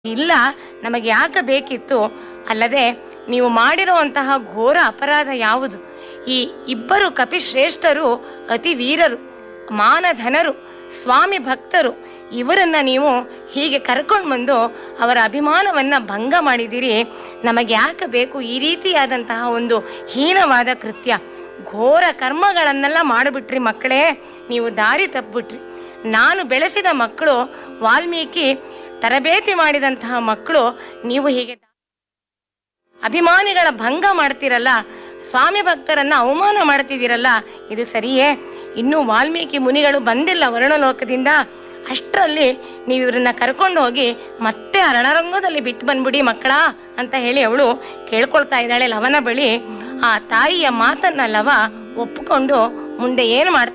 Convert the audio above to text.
ಇಲ್ಲ ನಮಗೆ ಯಾಕೆ ಬೇಕಿತ್ತು ಅಲ್ಲದೆ ನೀವು ಮಾಡಿರುವಂತಹ ಘೋರ ಅಪರಾಧ ಯಾವುದು ಈ ಇಬ್ಬರು ಕಪಿಶ್ರೇಷ್ಠರು ಅತಿ ವೀರರು ಮಾನಧನರು ಸ್ವಾಮಿ ಭಕ್ತರು ಇವರನ್ನ ನೀವು ಹೀಗೆ ಕರ್ಕೊಂಡು ಬಂದು ಅವರ ಅಭಿಮಾನವನ್ನ ಭಂಗ ಮಾಡಿದಿರಿ ನಮಗೆ ಯಾಕೆ ಬೇಕು ಈ ರೀತಿಯಾದಂತಹ ಒಂದು ಹೀನವಾದ ಕೃತ್ಯ ಘೋರ ಕರ್ಮಗಳನ್ನೆಲ್ಲ ಮಾಡಿಬಿಟ್ರಿ ಮಕ್ಕಳೇ ನೀವು ದಾರಿ ತಪ್ಪಿಬಿಟ್ರಿ ನಾನು ಬೆಳೆಸಿದ ಮಕ್ಕಳು ವಾಲ್ಮೀಕಿ ತರಬೇತಿ ಮಾಡಿದಂತಹ ಮಕ್ಕಳು ನೀವು ಹೀಗೆ ಅಭಿಮಾನಿಗಳ ಭಂಗ ಮಾಡ್ತಿರಲ್ಲ ಸ್ವಾಮಿ ಭಕ್ತರನ್ನ ಅವಮಾನ ಮಾಡ್ತಿದ್ದೀರಲ್ಲ ಇದು ಸರಿಯೇ ಇನ್ನು ವಾಲ್ಮೀಕಿ ಮುನಿಗಳು ಬಂದಿಲ್ಲ ವರ್ಣಲೋಕದಿಂದ ಅಷ್ಟರಲ್ಲಿ ನೀವು ಇವ್ರನ್ನ ಕರ್ಕೊಂಡು ಹೋಗಿ ಮತ್ತೆ ಆ ರಣರಂಗದಲ್ಲಿ ಬಿಟ್ಟು ಬಂದ್ಬಿಡಿ ಮಕ್ಕಳ ಅಂತ ಹೇಳಿ ಅವಳು ಕೇಳ್ಕೊಳ್ತಾ ಇದ್ದಾಳೆ ಲವನ ಬಳಿ ಆ ತಾಯಿಯ ಮಾತನ್ನ ಲವ ಒಪ್ಪಿಕೊಂಡು ಮುಂದೆ ಏನು ಮಾಡ್ತಾ